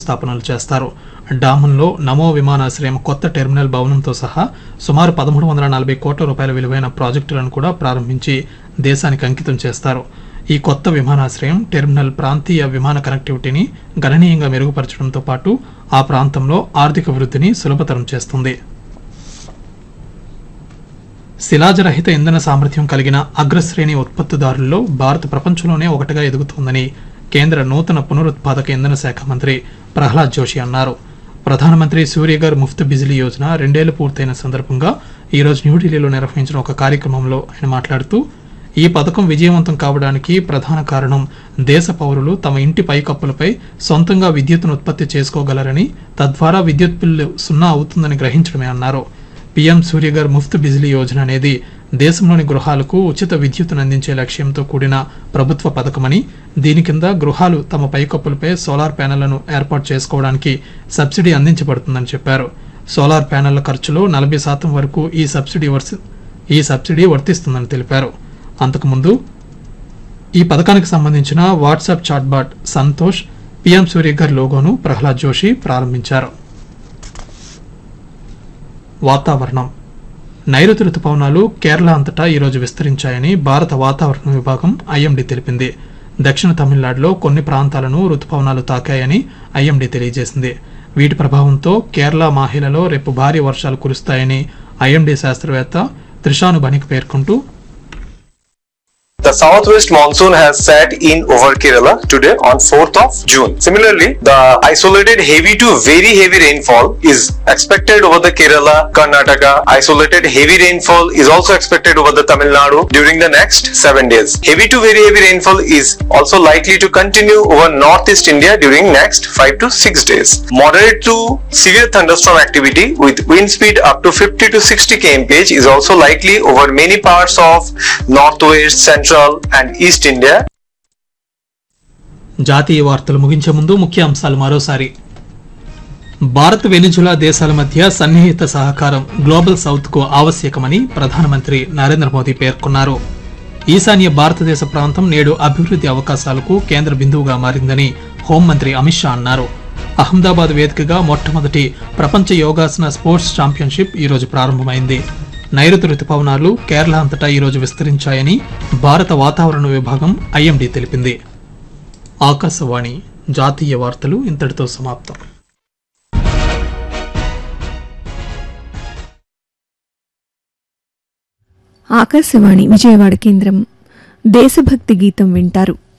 స్థాపనలు చేస్తారు డామన్లో నమో విమానాశ్రయం కొత్త టెర్మినల్ భవనంతో సహా సుమారు పదమూడు వందల నలభై కోట్ల రూపాయల విలువైన ప్రాజెక్టులను కూడా ప్రారంభించి దేశానికి అంకితం చేస్తారు ఈ కొత్త విమానాశ్రయం టెర్మినల్ ప్రాంతీయ విమాన కనెక్టివిటీని గణనీయంగా మెరుగుపరచడంతో పాటు ఆ ప్రాంతంలో ఆర్థిక వృద్ధిని సులభతరం చేస్తుంది శిలాజరహిత ఇంధన సామర్థ్యం కలిగిన అగ్రశ్రేణి ఉత్పత్తిదారుల్లో భారత్ ప్రపంచంలోనే ఒకటిగా ఎదుగుతోందని కేంద్ర నూతన పునరుత్పాదక ఇంధన శాఖ మంత్రి ప్రహ్లాద్ జోషి అన్నారు ప్రధానమంత్రి సూర్యగర్ ముఫ్త్ బిజిలీ యోజన రెండేళ్లు పూర్తయిన సందర్భంగా ఈరోజు న్యూఢిల్లీలో నిర్వహించిన ఒక కార్యక్రమంలో ఆయన మాట్లాడుతూ ఈ పథకం విజయవంతం కావడానికి ప్రధాన కారణం దేశ పౌరులు తమ ఇంటి పైకప్పులపై సొంతంగా విద్యుత్తును ఉత్పత్తి చేసుకోగలరని తద్వారా విద్యుత్ బిల్లు సున్నా అవుతుందని గ్రహించడమే అన్నారు పీఎం సూర్యగర్ ముఫ్త్ బిజిలీ యోజన అనేది దేశంలోని గృహాలకు ఉచిత విద్యుత్తును అందించే లక్ష్యంతో కూడిన ప్రభుత్వ పథకమని దీని కింద గృహాలు తమ పైకప్పులపై సోలార్ ప్యానెళ్లను ఏర్పాటు చేసుకోవడానికి సబ్సిడీ అందించబడుతుందని చెప్పారు సోలార్ ప్యానెళ్ల ఖర్చులో నలభై శాతం వరకు ఈ సబ్సిడీ వర్సి ఈ సబ్సిడీ వర్తిస్తుందని తెలిపారు అంతకుముందు ఈ పథకానికి సంబంధించిన WhatsApp chatbot Santosh PM Suryaghar లోగోను ప్రహ్లాద్ జోషి ప్రారంభించారు వాతావరణం నైరుతి రుతుపవనాలు కేరళ అంతటా ఈరోజు విస్తరించాయని భారత వాతావరణ విభాగం ఐఎండీ తెలిపింది దక్షిణ తమిళనాడులో కొన్ని ప్రాంతాలను రుతుపవనాలు తాకాయని ఐఎండీ తెలియజేసింది వీటి ప్రభావంతో కేరళ మాహిలలో రేపు భారీ వర్షాలు కురుస్తాయని ఐఎండీ శాస్త్రవేత్త త్రిషాను బనికి పేర్కొంటూ The southwest monsoon has set in over Kerala today on 4th of June. Similarly, the isolated heavy to very heavy rainfall is expected over the Kerala, Karnataka. Isolated heavy rainfall is also expected over the Tamil Nadu during the next 7 days. Heavy to very heavy rainfall is also likely to continue over northeast India during next 5 to 6 days. Moderate to severe thunderstorm activity with wind speed up to 50 to 60 kmph is also likely over many parts of northwest, central and east India జాతీయ వార్తలు ముగించే ముందు ముఖ్య అంశాలు మరోసారి Bharat Venezuela దేశాల మధ్య సన్నిహిత సహకారం గ్లోబల్ సౌత్ కు ఆవశ్యకమని ప్రధానమంత్రి నరేంద్ర మోదీ పేర్కొన్నారు ఈశాన్య భారతదేశ ప్రాంతం నేడు అభివృద్ధి అవకాశాలకు కేంద్ర బిందువుగా మారిందని హోంమంత్రి అమిత్ షా అన్నారు అహ్మదాబాద్ వేదికగా మొట్టమొదటి ప్రపంచ యోగాసన స్పోర్ట్స్ ఛాంపియన్షిప్ ఈరోజు ప్రారంభమైంది నైరుతి రుతుపవనాలు కేరళ అంతటా ఈరోజు విస్తరించాయని భారత వాతావరణ విభాగం ఐఎండీ తెలిపింది ఆకాశవాణి జాతీయ వార్తలు ఇంతటితో సమాప్తం ఆకాశవాణి విజయవాడ కేంద్రం దేశభక్తి గీతం వింటారు